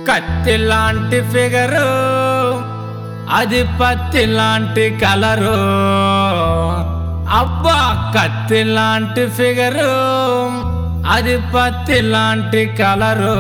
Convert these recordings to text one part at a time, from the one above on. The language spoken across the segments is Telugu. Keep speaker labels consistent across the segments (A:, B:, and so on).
A: కత్తి లాంటి ఫిగరు అది పత్తి లాంటి కలరు అబ్బా కత్తి లాంటి ఫిగరు అది పత్తి లాంటి కలరు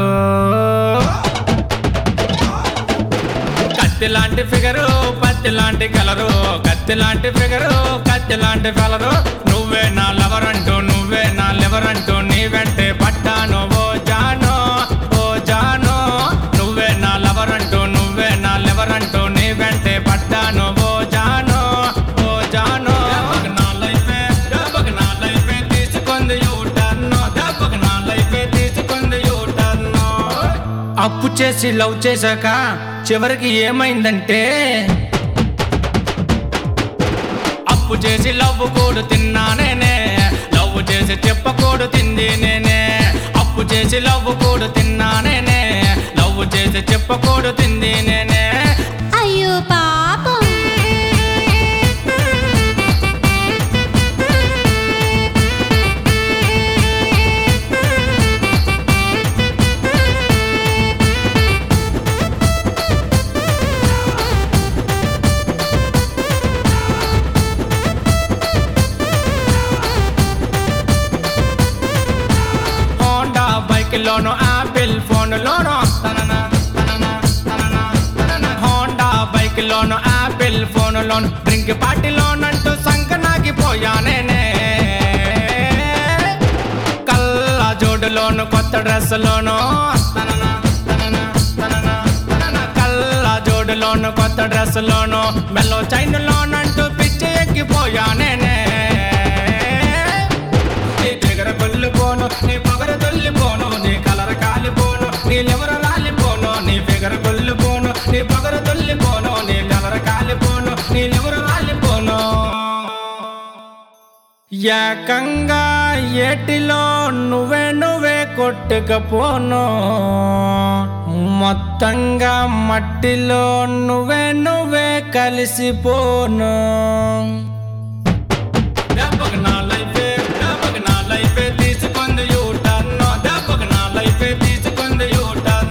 A: కత్తి లాంటి ఫిగరు పత్తి లాంటి కలరు కత్తి లాంటి ఫిగరు కత్తి లాంటి కలరు నువ్వే నా లవర్ అంటూ నువ్వే నా లెవర్ అంటూ నీ వెంటే పట్టాను ఓ జాను ఓ జాను నువ్వే నా లవర్ అంటూ నువ్వే నా లెవర్ అంటూ నీ వెంటే పట్టాను ఓ జాను ఓ జాను దెబ్బకు నా లైఫే దెబ్బకు నా లైఫే తీసుకుంది యూటర్న్ దెబ్బకు నా లైఫే తీసుకుంది యూటర్న్ అప్పు చేసి లవ్ చేశాక చివరికి ఏమైందంటే అప్పు చేసి లవ్ కోడు తిన్నా నేనే లవ్ చేసి చెప్పకోడు తింది నేనే అప్పు చేసి లవ్ కోడు తిన్నా నేనే లవ్ చేసి చెప్పకోడు తింది నేనే
B: అయ్యో పాపం
A: Honda bike loan Apple phone loan తననా, తననా, తననా, తననా. Honda bike loan Apple phone loan drink party లోనంటూ సంకనాగిపోయానేనే కళ్ళ జోడులోను కొత్త డ్రెస్ లోను తననా, తననా, తననా, తననా. కళ్ళ జోడులోను కొత్త డ్రెస్ లోను మెల్లో చైన్ లోనంటూ పిచ్చి ఎక్కిపోయానేనే నీ దగ్గర కొల్లిపోను నీ పొగర తొల్లిపోను నీ కలర కాలిపోను నీ లెవర లాలిపోను నీ ఫిగర కొల్లిపోను నీ పొగర తొల్లిపోను నీ కలర కాలిపోను నీ లెవర లాలిపోను ఏకంగా ఏటిలో నువ్వే నువ్వే కొట్టుకపోను మొత్తంగా మట్టిలో నువ్వే నువ్వే కలిసిపోను దెబ్బకు నా లైఫే దెబ్బకు నా లైఫే తీసుకుంది యూటర్న్ దెబ్బకు నా లైఫే తీసుకుంది యూటర్న్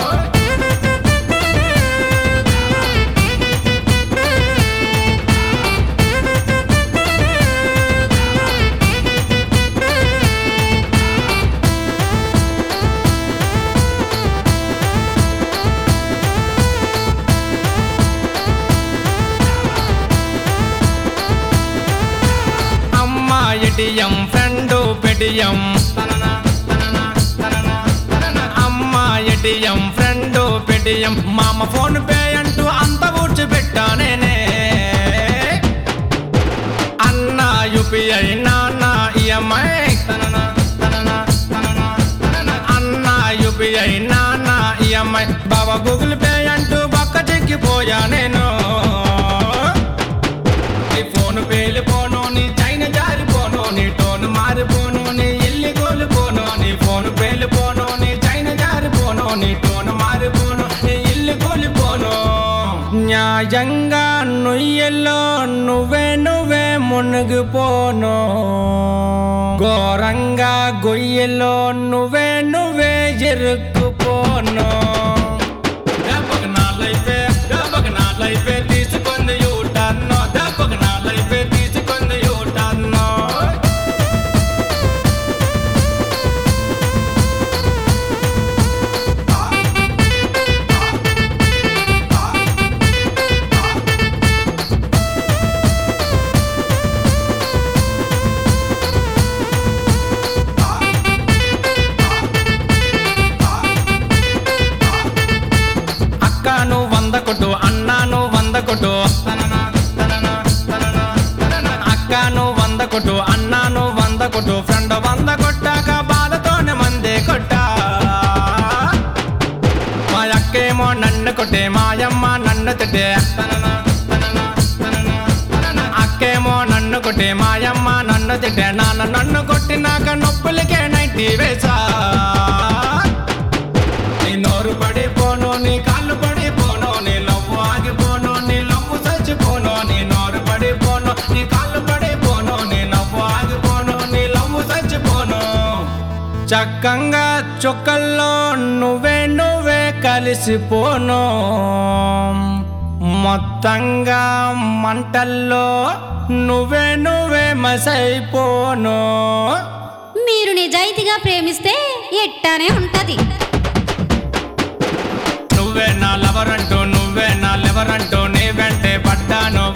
A: అమ్మ ఎటిఎం ఫ్రెండ్ పెటిఎం తననా, తననా, తననా, తననా. అమ్మ ఎటిఎం ఫ్రెండ్ పెటిఎం మామ ఫోన్ పే అంటూ అంత ఊడ్చి పెట్టానేనే అన్న యూపీఐ నాన్న ఈఎంఐ తననా, తననా, తననా, తననా. అన్న యూపీఐ నాన్న ఈఎంఐ బాబా గూగుల్ పే అంటూ బక్క చెక్కిపోయా నేను నీ ఫోన్ పేలిపోను నీ చైన జారిపోను నీ టోన్ మారిపోను నీ ఇల్లు కోల్పోను నీ ఫోన్ పేలిపోను నీ చైన జారిపోను నీ టోన్ మారిపోను నీ ఇల్లు కోల్పోను న్యాయంగా నుయ్యలో నువ్వే నువ్వే మునిగిపోను ఘోరంగా గొయ్యలో నువ్వే నువ్వే ఎరుక్కుపోను దెబ్బకు నా లైఫే దెబ్బకు నా లైఫే తీసుకుంది యూటర్న్ దెబ్బకు నా లైఫే తీసుకుంది యూటర్న్ అక్కను వంద కొట్టు అన్నాను వంద కొట్టు తననా, తననా, తననా, తననా. అక్కను వంద కొట్టు అన్నాను వంద కొట్టు ఫ్రెండ్ వంద కొట్టాక బాధతోనే మందే కొట్టా మా అక్కేమో నన్ను కొట్టే మాయమ్మ నన్ను తిట్టే తననా, తననా, తననా, తననా. అక్కేమో నన్ను కొట్టే మాయమ్మ నన్ను తిట్టే నాన్న నన్ను కొట్టినాక నొప్పులకే నైటీ వేసా నీ నోరు పడిపోను నీ కాళ్ళు పడిపోను నీ లవ్వు ఆగిపోను నీ లవ్వు చచ్చిపోను నీ నోరు పడిపోను నీ కాళ్ళు పడిపోను నీ నవ్వు ఆగిపోను నీ లవ్వు చచ్చిపోను చక్కంగా చుక్కల్లో నువ్వే నువ్వే కలిసి కలిసిపోను మొత్తంగా మంటల్లో నువ్వే నువ్వే మసైపోను
B: మీరు నిజాయితీగా ప్రేమిస్తే ఎట్టానే ఉంటది
A: నువ్వే నా లవర్ అంటూ నువ్వే నా లెవర్ అంటూ నీ వెంటే పడ్డాను